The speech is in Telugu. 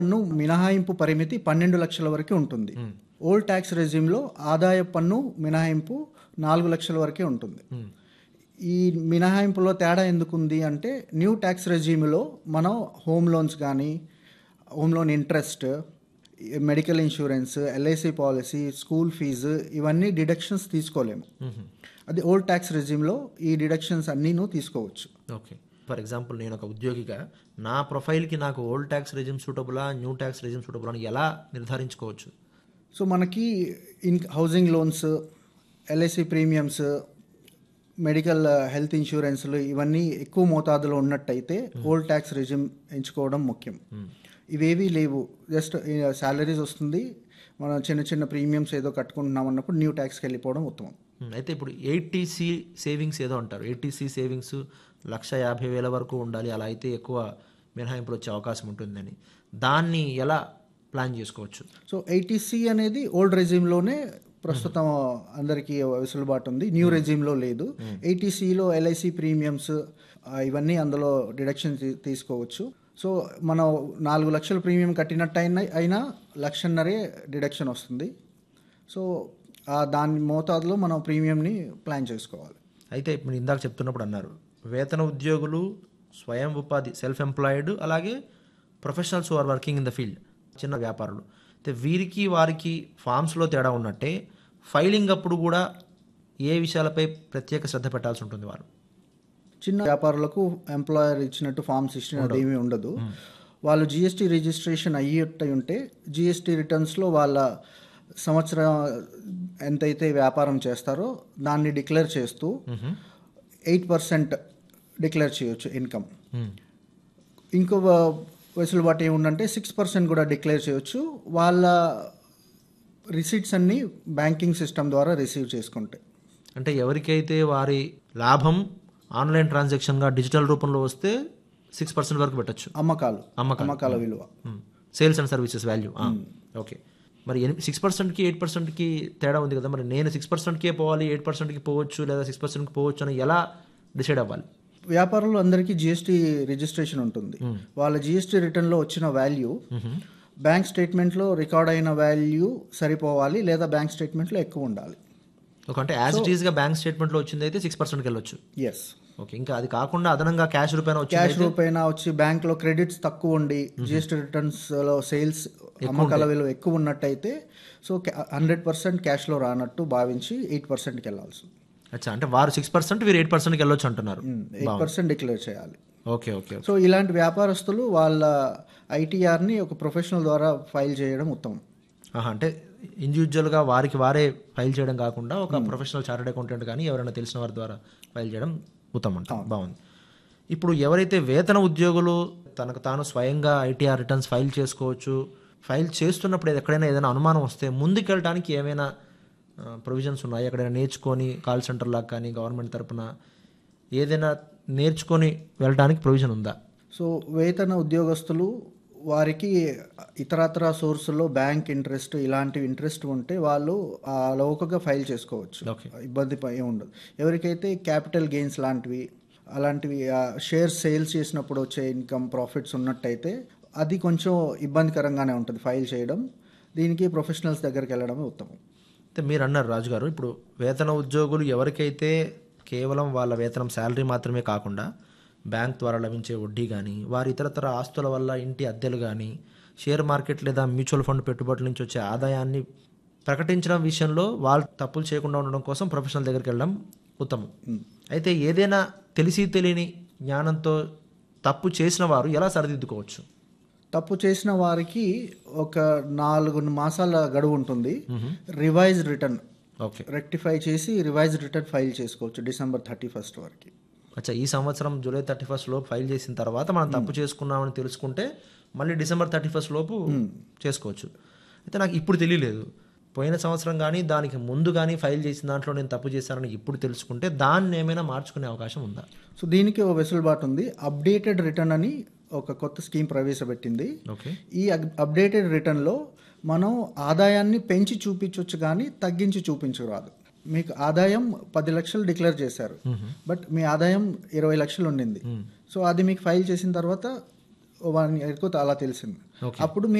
పన్ను మినహాయింపు పరిమితి పన్నెండు లక్షల వరకు ఉంటుంది ఓల్డ్ ట్యాక్స్ రెజ్యూమ్లో ఆదాయ పన్ను మినహాయింపు నాలుగు లక్షల వరకే ఉంటుంది ఈ మినహాయింపులో తేడా ఎందుకుంది అంటే న్యూ ట్యాక్స్ రెజ్యూమ్లో మనం హోమ్ లోన్స్ కానీ home loan interest medical insurance LIC policy school fees ఇవన్నీ డిడక్షన్స్ తీసుకోలేము అది ఓల్డ్ ట్యాక్స్ రెజ్యూమ్లో ఈ డిడక్షన్స్ అన్నీను తీసుకోవచ్చు ఓకే ఫర్ ఎగ్జాంపుల్ నేను ఒక ఉద్యోగిగా నా ప్రొఫైల్కి నాకు ఓల్డ్ ట్యాక్స్ రెజ్యూమ్ సూటబులా న్యూ ట్యాక్స్ రెజ్యూమ్ సూటబుల్ అని ఎలా నిర్ధారించుకోవచ్చు సో మనకి in housing loans LIC premiums medical health ఇన్సూరెన్స్లు ఇవన్నీ ఎక్కువ మోతాదులో ఉన్నట్టయితే ఓల్డ్ ట్యాక్స్ రెజ్యూమ్ ఎంచుకోవడం ముఖ్యం ఇవేవీ లేవు జస్ట్ శాలరీస్ వస్తుంది మనం చిన్న చిన్న ప్రీమియమ్స్ ఏదో కట్టుకుంటున్నాం అన్నప్పుడు న్యూ ట్యాక్స్కి వెళ్ళిపోవడం ఉత్తమం మ్మ్. అయితే ఇప్పుడు ఎయిటీసీ సేవింగ్స్ ఏదో అంటారు ఎయిటీసీ సేవింగ్స్ లక్ష యాభై వేల వరకు ఉండాలి అలా అయితే ఎక్కువ మినహాయింపులు వచ్చే అవకాశం ఉంటుందని దాన్ని ఎలా ప్లాన్ చేసుకోవచ్చు సో ఎయిటీసీ అనేది ఓల్డ్ రెజ్యూమ్లోనే ప్రస్తుతం అందరికీ వెసులుబాటు ఉంది న్యూ రెజ్యూమ్లో లేదు ఎయిటీసీలో ఎల్ఐసి ప్రీమియమ్స్ ఇవన్నీ అందులో డిడక్షన్ తీ- తీసుకోవచ్చు సో మనం నాలుగు లక్షల ప్రీమియం కట్టినట్టు అయినా అయినా లక్షన్నరే డిడక్షన్ వస్తుంది సో ఆ దాని మోతాదులో మనం ప్రీమియంని ప్లాన్ చేసుకోవాలి అయితే ఇప్పుడు ఇందాక చెప్తున్నప్పుడు అన్నారు వేతన ఉద్యోగులు స్వయం ఉపాధి సెల్ఫ్ ఎంప్లాయిడ్ అలాగే professionals who are working in the field చిన్న వ్యాపారులు అయితే వీరికి వారికి ఫామ్స్లో తేడా ఉన్నట్టే ఫైలింగ్ అప్పుడు కూడా ఏ విషయాలపై ప్రత్యేక శ్రద్ధ పెట్టాల్సి ఉంటుంది వారు చిన్న వ్యాపారులకు ఎంప్లాయర్ ఇచ్చినట్టు ఫామ్స్ ఇచ్చినట్టు ఏమీ ఉండదు వాళ్ళు జిఎస్టీ రిజిస్ట్రేషన్ అయ్యేట్టు ఉంటే జిఎస్టీ రిటర్న్స్లో వాళ్ళ సంవత్సరం ఎంతైతే వ్యాపారం చేస్తారో దాన్ని డిక్లేర్ చేస్తూ ఎయిట్ పర్సెంట్ డిక్లేర్ చేయొచ్చు ఇన్కమ్ ఇంకో వ- వెసులుబాటు ఏముందంటే సిక్స్ పర్సెంట్ కూడా డిక్లేర్ చేయొచ్చు వాళ్ళ రిసీట్స్ అన్నీ బ్యాంకింగ్ సిస్టమ్ ద్వారా రిసీవ్ చేసుకుంటే అంటే ఎవరికైతే వారి లాభం ఆన్లైన్ ట్రాన్సాక్షన్గా డిజిటల్ రూపంలో వస్తే సిక్స్ పర్సెంట్ వరకు పెట్టచ్చు అమ్మకాలు అమ్మకాలు. అమ్మకాల విలువ sales and services value okay మరి సిక్స్ పర్సెంట్కి ఎయిట్ పర్సెంట్కి తేడా ఉంది కదా మరి నేను సిక్స్ పర్సెంట్కే పోవాలి ఎయిట్ పర్సెంట్కి పోవచ్చు లేదా సిక్స్ పర్సెంట్కి పోవచ్చు అని ఎలా డిసైడ్ అవ్వాలి వ్యాపారులు అందరికీ జిఎస్టీ రిజిస్ట్రేషన్ ఉంటుంది వాళ్ళ జిఎస్టీ రిటర్న్లో వచ్చిన వాల్యూ బ్యాంక్ స్టేట్మెంట్లో రికార్డ్ అయిన వాల్యూ సరిపోవాలి లేదా బ్యాంక్ స్టేట్మెంట్లో ఎక్కువ ఉండాలి ఒక అంటే యాజ్ ఇట్ ఈస్గా బ్యాంక్ స్టేట్మెంట్లో వచ్చింది అయితే సిక్స్ పర్సెంట్కి వెళ్ళొచ్చు ఎస్ ఓకే ఇంకా అది కాకుండా అదనంగా క్యాష్ రూపాయన వచ్చింది క్యాష్ రూపైన వచ్చి బ్యాంక్లో క్రెడిట్స్ తక్కువ ఉండి జిఎస్టీ రిటర్న్స్లో సేల్స్ అమ్మకాల విలువ ఎక్కువ ఉన్నట్టయితే సో హండ్రెడ్ పర్సెంట్ క్యాష్లో రానట్టు భావించి ఎయిట్ పర్సెంట్కి వెళ్ళాల్సి అచ్చా అంటే వారు సిక్స్ పర్సెంట్ వీరు ఎయిట్ పర్సెంట్కి వెళ్ళొచ్చు అంటున్నారు ఎయిట్ పర్సెంట్ డిక్లేర్ చేయాలి ఓకే ఓకే సో ఇలాంటి వ్యాపారస్తులు వాళ్ళ ఐటీఆర్ని ఒక ప్రొఫెషనల్ ద్వారా ఫైల్ చేయడం ఉత్తమం ఆహా, అంటే ఇండివిజువల్గా వారికి వారే ఫైల్ చేయడం కాకుండా ఒక ప్రొఫెషనల్ చార్టెడ్ అకౌంటెంట్ కానీ ఎవరైనా తెలిసిన వారి ద్వారా ఫైల్ చేయడం ఉత్తమం అంట బాగుంది ఇప్పుడు ఎవరైతే వేతన ఉద్యోగులు తనకు తాను స్వయంగా ఐటీఆర్ రిటర్న్స్ ఫైల్ చేసుకోవచ్చు ఫైల్ చేస్తున్నప్పుడు ఎక్కడైనా ఏదైనా అనుమానం వస్తే ముందుకెళ్ళడానికి ఏమైనా ప్రొవిజన్స్ ఉన్నాయి ఎక్కడైనా నేర్చుకొని కాల్ సెంటర్ లాగా కానీ గవర్నమెంట్ తరపున ఏదైనా నేర్చుకొని వెళ్ళడానికి ప్రొవిజన్ ఉందా సో వేతన ఉద్యోగస్తులు వారికి ఇతరత్ర సోర్సుల్లో బ్యాంక్ ఇంట్రెస్ట్ ఇలాంటి ఇంట్రెస్ట్ ఉంటే వాళ్ళు ఆ లోకగా ఫైల్ చేసుకోవచ్చు ఓకే ఇబ్బంది ప- ఏం ఉండదు ఎవరికైతే క్యాపిటల్ గెయిన్స్ లాంటివి అలాంటివి షేర్ సేల్స్ చేసినప్పుడు వచ్చే ఇన్కమ్ ప్రాఫిట్స్ ఉన్నట్టయితే అది కొంచెం ఇబ్బందికరంగానే ఉంటుంది ఫైల్ చేయడం దీనికి ప్రొఫెషనల్స్ దగ్గరికి వెళ్ళడమే ఉత్తమం అయితే మీరు అన్నారు రాజు గారు ఇప్పుడు వేతన ఉద్యోగులు ఎవరికైతే కేవలం వాళ్ళ వేతనం శాలరీ మాత్రమే కాకుండా బ్యాంక్ ద్వారా లభించే వడ్డీ కానీ వారి ఇతరతర ఆస్తుల వల్ల ఇంటి అద్దెలు కానీ షేర్ మార్కెట్ లేదా మ్యూచువల్ ఫండ్ పెట్టుబడుల నుంచి వచ్చే ఆదాయాన్ని ప్రకటించడం విషయంలో వాళ్ళు తప్పులు చేయకుండా ఉండడం కోసం ప్రొఫెషనల్ దగ్గరికి వెళ్ళడం ఉత్తమం అయితే ఏదైనా తెలిసి తెలియని జ్ఞానంతో తప్పు చేసిన వారు ఎలా సరిదిద్దుకోవచ్చు తప్పు చేసిన వారికి ఒక నాలుగు మాసాల గడువు ఉంటుంది రివైజ్డ్ రిటర్న్ ఓకే రెక్టిఫై చేసి రివైజ్డ్ రిటర్న్ ఫైల్ చేసుకోవచ్చు డిసెంబర్ థర్టీ ఫస్ట్ వరకు అచ్చా ఈ సంవత్సరం జూలై థర్టీ ఫస్ట్ లోపు ఫైల్ చేసిన తర్వాత మనం తప్పు చేసుకున్నామని తెలుసుకుంటే మళ్ళీ డిసెంబర్ థర్టీ ఫస్ట్ లోపు చేసుకోవచ్చు అయితే నాకు ఇప్పుడు తెలియలేదు పోయిన సంవత్సరం కానీ దానికి ముందు కానీ ఫైల్ చేసిన దాంట్లో నేను తప్పు చేశానని ఇప్పుడు తెలుసుకుంటే దాన్ని ఏమైనా మార్చుకునే అవకాశం ఉందా సో దీనికి ఒక వెసులుబాటు ఉంది అప్డేటెడ్ రిటర్న్ అని ఒక కొత్త స్కీమ్ ప్రవేశపెట్టింది ఓకే ఈ అప్డేటెడ్ రిటర్న్లో మనం ఆదాయాన్ని పెంచి చూపించవచ్చు కానీ తగ్గించి చూపించరాదు మీకు ఆదాయం పది లక్షలు డిక్లేర్ చేశారు బట్ మీ ఆదాయం ఇరవై లక్షలు ఉండింది సో అది మీకు ఫైల్ చేసిన తర్వాత వన్ ఇయర్కు అలా తెలిసింది అప్పుడు